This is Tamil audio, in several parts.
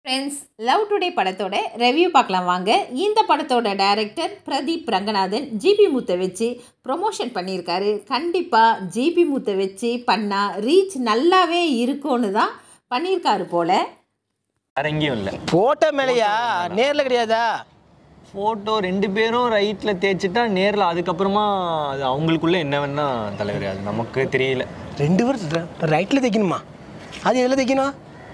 ஃப்ரெண்ட்ஸ் லவ் டுடே படத்தோட ரெவ்யூ பார்க்கலாம் வாங்க இந்த படத்தோட டைரக்டர் பிரதீப் ரங்கநாதன் ஜிபி முத்தை வச்சு ப்ரொமோஷன் பண்ணியிருக்காரு கண்டிப்பாக ஜிபி முத்தை வச்சு பண்ணால் ரீச் நல்லாவே இருக்கும்னு தான் பண்ணியிருக்காரு போல் வேற எங்கேயும் இல்லை போட்டோ மேலையா நேர்ல கிடையாதா ஃபோட்டோ ரெண்டு பேரும் ரைட்டில் தேய்ச்சிட்டா நேரில் அதுக்கப்புறமா அது அவங்களுக்குள்ள என்ன வேணா தலைவர் அது நமக்கு தெரியல ரெண்டு பேரும் ரைட்ல தைக்கணுமா அது எதில் தைக்கணும்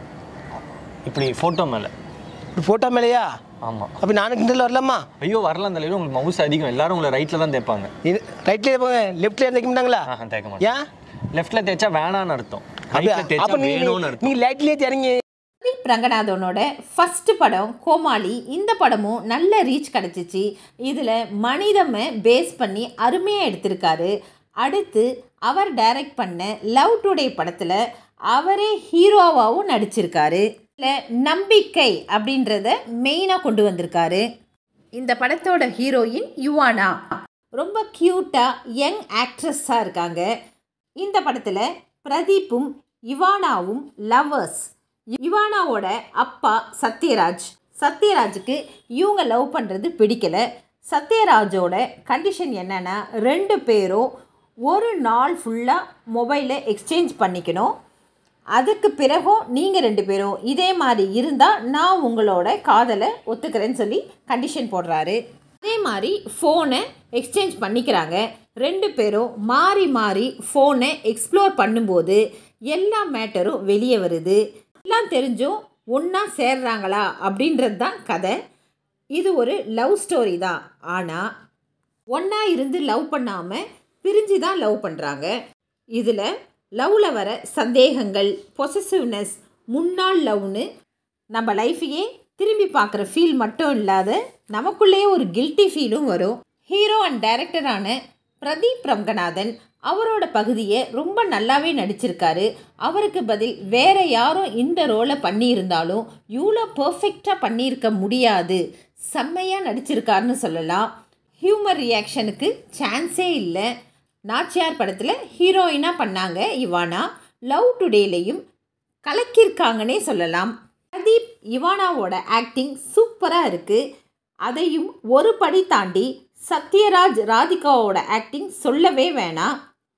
இப்படி ஃபோட்டோ மேலே இப்படி போட்டோ மேலையா ஆமாம் அப்போ நானும் கிண்டல் வரலாமா ஐயோ வரலாம் தலைவர் உங்களுக்கு மவுஸ் அதிகம் எல்லாரும் உங்களை ரைட்டில் தான் தேய்ப்பாங்க இது ரைட்ல போங்க லெஃப்ட்ல தைக்க மாட்டாங்களா ஆஹா தேய்க்க மாட்டேன் ஏன் லெஃப்ட்டில் தேய்ச்சா வேணான்னு அர்த்தம் அப்ப ரைட்டில் தேய்ச்சா அப்ப நீ வேணும்னு அர்த்தம் நீ லைட்லயே தெரிங்க பிரதீப் ரங்கநாதனோட ஃபஸ்ட்டு படம் கோமாளி இந்த படமும் நல்ல ரீச் கிடச்சிச்சு இதில் மனிதமை பேஸ் பண்ணி அருமையாக எடுத்திருக்காரு அடுத்து அவர் டைரக்ட் பண்ண லவ் டுடே படத்தில் அவரே ஹீரோவாகவும் நடிச்சிருக்காரு இதில் நம்பிக்கை அப்படின்றத மெயினாக கொண்டு வந்திருக்காரு இந்த படத்தோட ஹீரோயின் யுவானா ரொம்ப க்யூட்டாக யங் ஆக்ட்ரஸாக இருக்காங்க இந்த படத்தில் பிரதீப்பும் இவானாவும் லவ்வர்ஸ் இவானாவோட அப்பா சத்யராஜ் சத்யராஜுக்கு இவங்க லவ் பண்ணுறது பிடிக்கல சத்யராஜோட கண்டிஷன் என்னென்னா ரெண்டு பேரும் ஒரு நாள் ஃபுல்லாக மொபைலை எக்ஸ்சேஞ்ச் பண்ணிக்கணும் அதுக்கு பிறகும் நீங்கள் ரெண்டு பேரும் இதே மாதிரி இருந்தால் நான் உங்களோட காதலை ஒத்துக்கிறேன்னு சொல்லி கண்டிஷன் போடுறாரு அதே மாதிரி ஃபோனை எக்ஸ்சேஞ்ச் பண்ணிக்கிறாங்க ரெண்டு பேரும் மாறி மாறி ஃபோனை எக்ஸ்ப்ளோர் பண்ணும்போது எல்லா மேட்டரும் வெளியே வருது எல்லாம் தெரிஞ்சும் ஒன்றா சேர்றாங்களா அப்படின்றது தான் கதை இது ஒரு லவ் ஸ்டோரி தான் ஆனால் ஒன்றா இருந்து லவ் பண்ணாமல் பிரிஞ்சு தான் லவ் பண்ணுறாங்க இதில் லவ்வில் வர சந்தேகங்கள் பொசசிவ்னஸ் முன்னாள் லவ்னு நம்ம லைஃபையே திரும்பி பார்க்குற ஃபீல் மட்டும் இல்லாத நமக்குள்ளேயே ஒரு கில்ட்டி ஃபீலும் வரும் ஹீரோ அண்ட் டைரக்டரான பிரதீப் ரங்கநாதன் அவரோட பகுதியை ரொம்ப நல்லாவே நடிச்சிருக்காரு அவருக்கு பதில் வேற யாரும் இந்த ரோலை பண்ணியிருந்தாலும் இவ்வளோ பர்ஃபெக்டாக பண்ணியிருக்க முடியாது செம்மையாக நடிச்சிருக்காருன்னு சொல்லலாம் ஹியூமர் ரியாக்ஷனுக்கு சான்ஸே இல்லை நாச்சியார் படத்தில் ஹீரோயினாக பண்ணாங்க இவானா லவ் டுடேலையும் கலக்கியிருக்காங்கன்னே சொல்லலாம் பிரதீப் இவானாவோட ஆக்டிங் சூப்பராக இருக்குது அதையும் ஒரு படி தாண்டி சத்யராஜ் ராதிகாவோட ஆக்டிங் சொல்லவே வேணாம்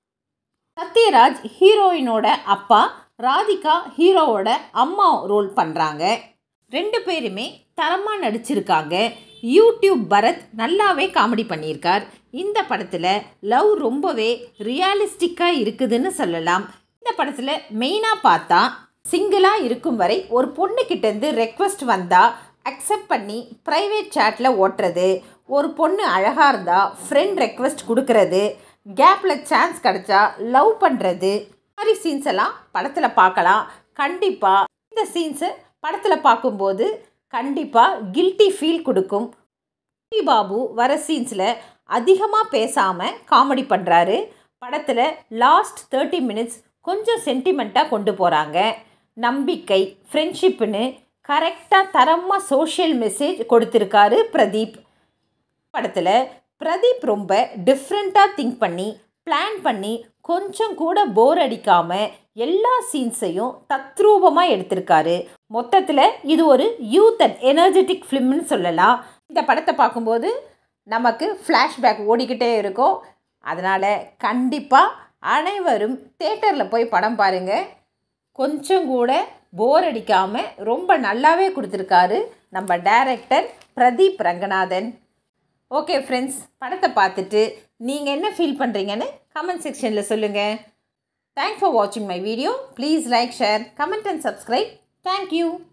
சத்யராஜ் ஹீரோயினோட அப்பா ராதிகா ஹீரோவோட அம்மா ரோல் பண்ணுறாங்க ரெண்டு பேருமே தரமாக நடிச்சிருக்காங்க யூடியூப் பரத் நல்லாவே காமெடி பண்ணியிருக்கார் இந்த படத்தில் லவ் ரொம்பவே ரியாலிஸ்டிக்காக இருக்குதுன்னு சொல்லலாம் இந்த படத்தில் மெயினாக பார்த்தா சிங்கிளாக இருக்கும் வரை ஒரு பொண்ணுக்கிட்டேருந்து ரெக்வஸ்ட் வந்தால் அக்செப்ட் பண்ணி ப்ரைவேட் சேட்டில் ஓட்டுறது ஒரு பொண்ணு அழகாக இருந்தால் ஃப்ரெண்ட் ரெக்வஸ்ட் கொடுக்கறது கேப்பில் சான்ஸ் கிடச்சா லவ் பண்ணுறது மாதிரி சீன்ஸ் எல்லாம் படத்தில் பார்க்கலாம் கண்டிப்பாக இந்த சீன்ஸை படத்தில் பார்க்கும்போது கண்டிப்பாக கில்ட்டி ஃபீல் கொடுக்கும் டி பாபு வர சீன்ஸில் அதிகமாக பேசாமல் காமெடி பண்ணுறாரு படத்தில் லாஸ்ட் தேர்ட்டி மினிட்ஸ் கொஞ்சம் சென்டிமெண்ட்டாக கொண்டு போகிறாங்க நம்பிக்கை ஃப்ரெண்ட்ஷிப்புன்னு கரெக்டாக தரமாக சோஷியல் மெசேஜ் கொடுத்துருக்காரு பிரதீப் படத்தில் பிரதீப் ரொம்ப டிஃப்ரெண்ட்டாக திங்க் பண்ணி பிளான் பண்ணி கொஞ்சம் கூட போர் அடிக்காமல் எல்லா சீன்ஸையும் தத்ரூபமாக எடுத்திருக்காரு மொத்தத்தில் இது ஒரு யூத் அண்ட் எனர்ஜெட்டிக் ஃபிலிம்னு சொல்லலாம் இந்த படத்தை பார்க்கும்போது நமக்கு ஃப்ளாஷ்பேக் ஓடிக்கிட்டே இருக்கும் அதனால் கண்டிப்பாக அனைவரும் தேட்டரில் போய் படம் பாருங்கள் கொஞ்சம் கூட போர் அடிக்காமல் ரொம்ப நல்லாவே கொடுத்துருக்காரு நம்ம director Pradeep Ranganathan okay friends படத்தை பார்த்துட்டு நீங்கள் என்ன ஃபீல் பண்ணுறீங்கன்னு கமெண்ட் செக்ஷனில் சொல்லுங்கள் தேங்க்ஸ் ஃபார் வாட்சிங் my video please like share comment and subscribe thank you